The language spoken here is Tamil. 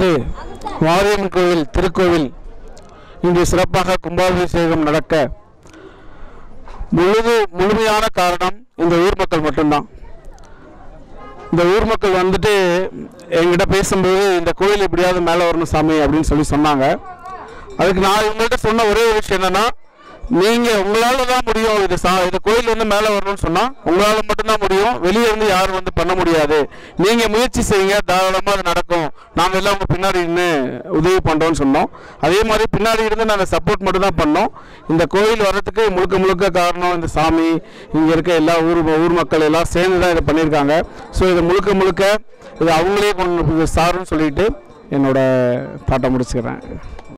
இன்று மாரியம்மன் கோவில் திருக்கோவில் இங்கு சிறப்பாக கும்பாபிஷேகம் நடக்க முழுது முழுமையான காரணம் இந்த ஊர் மக்கள் மட்டும்தான் இந்த ஊர் மக்கள் வந்துட்டு என்கிட்ட பேசும்போது இந்த கோயில் எப்படியாவது மேலே வரணும் சாமி அப்படின்னு சொல்லி சொன்னாங்க அதுக்கு நான் இவங்கள்ட்ட சொன்ன ஒரே ஒரு விஷயம் என்னன்னா நீங்கள் உங்களால் தான் முடியும் இது சா இந்த கோயில் வந்து மேலே வரணும்னு சொன்னால் உங்களால் மட்டும்தான் முடியும் வெளியே இருந்து யாரும் வந்து பண்ண முடியாது நீங்கள் முயற்சி செய்யுங்க தாராளமாக அது நடக்கும் நாங்கள் எல்லாம் உங்கள் பின்னாடி நின்று உதவி பண்ணுறோம்னு சொன்னோம் அதே மாதிரி பின்னாடி இருந்து நாங்கள் சப்போர்ட் மட்டும் தான் பண்ணோம் இந்த கோயில் வர்றதுக்கு முழுக்க முழுக்க காரணம் இந்த சாமி இங்கே இருக்க எல்லா ஊர் ஊர் மக்கள் எல்லாம் சேர்ந்து தான் இதை பண்ணியிருக்காங்க ஸோ இது முழுக்க முழுக்க இது அவங்களே கொண்டு சாருன்னு சொல்லிட்டு என்னோட பாட்டை முடிச்சுக்கிறேன்